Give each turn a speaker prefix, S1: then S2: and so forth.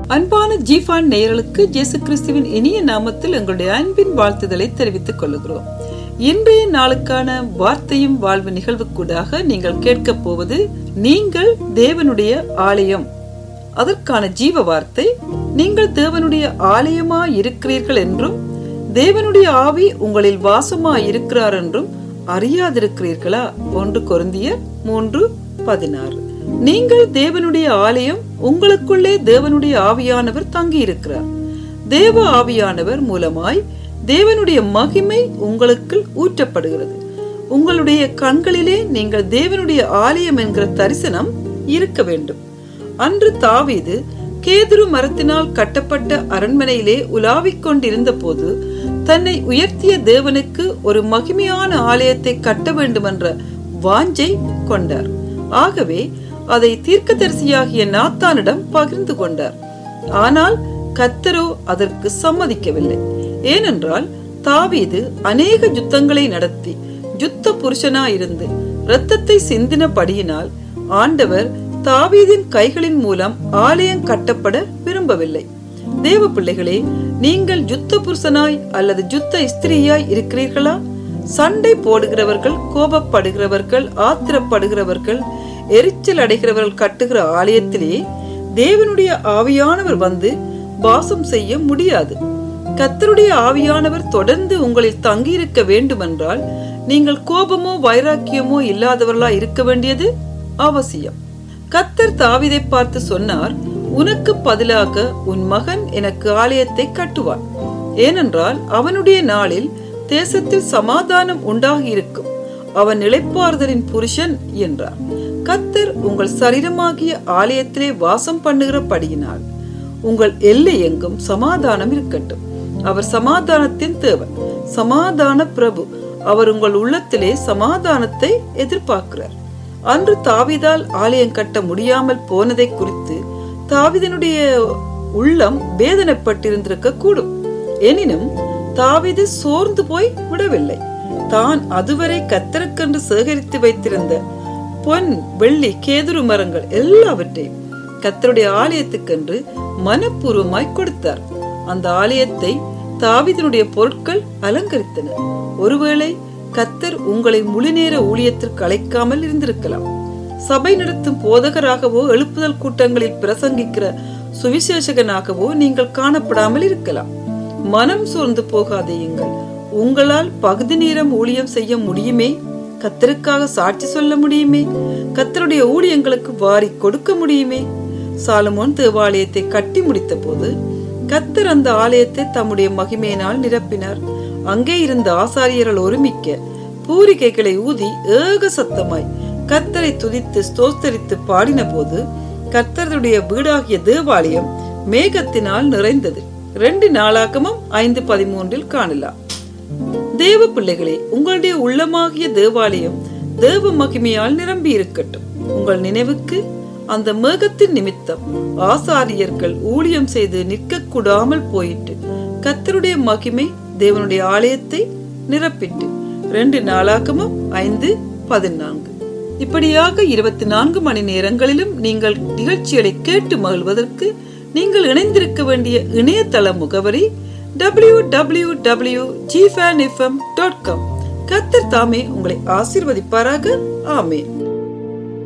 S1: அன்பான ஜீஃபான் நேயர்களுக்கு இயேசு கிறிஸ்துவின் இனிய நாமத்தில் எங்களுடைய அன்பின் வாழ்த்துதலை தெரிவித்துக் கொள்கிறோம் இன்றைய நாளுக்கான வார்த்தையும் வாழ்வு நிகழ்வுக்கூடாக நீங்கள் கேட்கப் போவது நீங்கள் தேவனுடைய ஆலயம் அதற்கான ஜீவ வார்த்தை நீங்கள் தேவனுடைய ஆலயமா இருக்கிறீர்கள் என்றும் தேவனுடைய ஆவி உங்களில் வாசமா இருக்கிறார் என்றும் அறியாதிருக்கிறீர்களா ஒன்று கொருந்தியர் மூன்று பதினாறு நீங்கள் தேவனுடைய ஆலயம் உங்களுக்குள்ளே தேவனுடைய ஆவியானவர் தங்கி இருக்கிறார் தேவ ஆவியானவர் மூலமாய் தேவனுடைய மகிமை உங்களுக்கு ஊற்றப்படுகிறது உங்களுடைய கண்களிலே நீங்கள் தேவனுடைய ஆலயம் என்கிற தரிசனம் இருக்க வேண்டும் அன்று தாவீது கேதுரு மரத்தினால் கட்டப்பட்ட அரண்மனையிலே உலாவிக் கொண்டிருந்த போது தன்னை உயர்த்திய தேவனுக்கு ஒரு மகிமையான ஆலயத்தை கட்ட வேண்டுமென்ற வாஞ்சை கொண்டார் ஆகவே அதை தீர்க்கதரிசியாகிய நாத்தானிடம் பகிர்ந்து கொண்டார் ஆனால் கத்தரோ அதற்கு சம்மதிக்கவில்லை ஏனென்றால் தாவீது அநேக யுத்தங்களை நடத்தி யுத்த புருஷனாயிருந்து இரத்தத்தை சிந்தினபடியினால் ஆண்டவர் தாவீதின் கைகளின் மூலம் ஆலயம் கட்டப்பட விரும்பவில்லை தேவ பிள்ளைகளே நீங்கள் யுத்த புருஷனாய் அல்லது யுத்த ஸ்திரீயாய் இருக்கிறீர்களா சண்டை போடுகிறவர்கள் கோபப்படுகிறவர்கள் ஆத்திரப்படுகிறவர்கள் எரிச்சல் அடைகிறவர்கள் கட்டுகிற ஆலயத்திலே தேவனுடைய ஆவியானவர் வந்து வாசம் செய்ய முடியாது கத்தருடைய ஆவியானவர் தொடர்ந்து உங்களில் தங்கியிருக்க வேண்டுமென்றால் நீங்கள் கோபமோ வைராக்கியமோ இல்லாதவர்களா இருக்க வேண்டியது அவசியம் கத்தர் தாவிதை பார்த்து சொன்னார் உனக்கு பதிலாக உன் மகன் எனக்கு ஆலயத்தை கட்டுவான் ஏனென்றால் அவனுடைய நாளில் தேசத்தில் சமாதானம் உண்டாகி இருக்கும் அவன் இளைப்பாறுதலின் புருஷன் என்றார் கத்தர் உங்கள் சரீரமாகிய ஆலயத்திலே வாசம் பண்ணுகிறபடியினால் உங்கள் எல்லை எங்கும் சமாதானம் இருக்கட்டும் அவர் சமாதானத்தின் தேவன் சமாதான பிரபு அவர் உங்கள் உள்ளத்திலே சமாதானத்தை எதிர்பார்க்கிறார் அன்று தாவிதால் ஆலயம் கட்ட முடியாமல் போனதை குறித்து தாவிதனுடைய உள்ளம் வேதனைப்பட்டிருந்திருக்க கூடும் எனினும் தாவிது சோர்ந்து போய் விடவில்லை தான் அதுவரை கத்தருக்கென்று சேகரித்து வைத்திருந்த பொன் வெள்ளி கேதுரு மரங்கள் எல்லாவற்றையும் கத்தருடைய ஆலயத்துக்கென்று மனப்பூர்வமாய் கொடுத்தார் அந்த ஆலயத்தை தாவிதனுடைய பொருட்கள் அலங்கரித்தன ஒருவேளை கத்தர் உங்களை முழுநேர ஊழியத்திற்கு அழைக்காமல் இருந்திருக்கலாம் சபை நடத்தும் போதகராகவோ எழுப்புதல் கூட்டங்களில் பிரசங்கிக்கிற சுவிசேஷகனாகவோ நீங்கள் காணப்படாமல் இருக்கலாம் மனம் சோர்ந்து போகாதேயுங்கள் உங்களால் பகுதி நேரம் ஊழியம் செய்ய முடியுமே கத்தருக்காக சாட்சி சொல்ல முடியுமே கத்தருடைய ஊழியங்களுக்கு வாரி கொடுக்க முடியுமே சாலமோன் தேவாலயத்தை கட்டி முடித்த போது கத்தர் அந்த ஆலயத்தை தம்முடைய மகிமையினால் நிரப்பினார் அங்கே இருந்த ஆசாரியர்கள் ஒருமிக்க பூரிகைகளை ஊதி ஏக சத்தமாய் கத்தரை துதித்து ஸ்தோத்தரித்து பாடின போது கத்தருடைய வீடாகிய தேவாலயம் மேகத்தினால் நிறைந்தது ரெண்டு நாளாகமும் ஐந்து பதிமூன்றில் காணலாம் தேவ பிள்ளைகளே உங்களுடைய உள்ளமாகிய தேவாலயம் தேவ மகிமையால் நிரம்பி இருக்கட்டும் உங்கள் நினைவுக்கு அந்த மேகத்தின் நிமித்தம் ஆசாரியர்கள் ஊழியம் செய்து நிற்க கூடாமல் போயிட்டு கத்தருடைய மகிமை தேவனுடைய ஆலயத்தை நிரப்பிட்டு ரெண்டு நாளாகமும் ஐந்து பதினான்கு இப்படியாக இருபத்தி நான்கு மணி நேரங்களிலும் நீங்கள் நிகழ்ச்சிகளை கேட்டு மகிழ்வதற்கு நீங்கள் இணைந்திருக்க வேண்டிய இணையதள முகவரி டபிள்யூ டபிள்யூ டபிள்யூ ஜிஃபேன் எஃப்எம் டாட் காம் கத்தர் தாமே உங்களை ஆசீர்வதிப்பாராக ஆமேன்